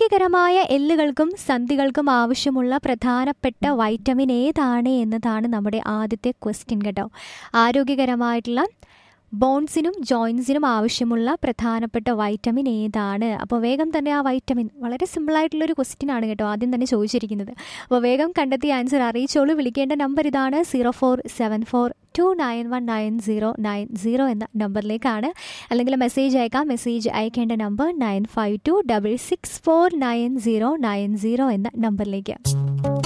ആരോഗ്യകരമായ എല്ലുകൾക്കും സന്ധികൾക്കും ആവശ്യമുള്ള പ്രധാനപ്പെട്ട വൈറ്റമിൻ ഏതാണ് എന്നതാണ് നമ്മുടെ ആദ്യത്തെ ക്വസ്റ്റ്യൻ കേട്ടോ ആരോഗ്യകരമായിട്ടുള്ള ബോൺസിനും ജോയിൻസിനും ആവശ്യമുള്ള പ്രധാനപ്പെട്ട വൈറ്റമിൻ ഏതാണ് അപ്പോൾ വേഗം തന്നെ ആ വൈറ്റമിൻ വളരെ സിമ്പിളായിട്ടുള്ളൊരു ക്വസ്റ്റ്യൻ ആണ് കേട്ടോ ആദ്യം തന്നെ ചോദിച്ചിരിക്കുന്നത് അപ്പോൾ വേഗം കണ്ടെത്തി ആൻസർ അറിയിച്ചോളൂ വിളിക്കേണ്ട നമ്പർ ഇതാണ് zero four seven four two nine one nine zero nine zero എന്ന നമ്പറിലേക്കാണ് അല്ലെങ്കിൽ മെസ്സേജ് അയക്കാം മെസ്സേജ് അയക്കേണ്ട number nine five two double six four nine zero nine zero എന്ന നമ്പറിലേക്ക്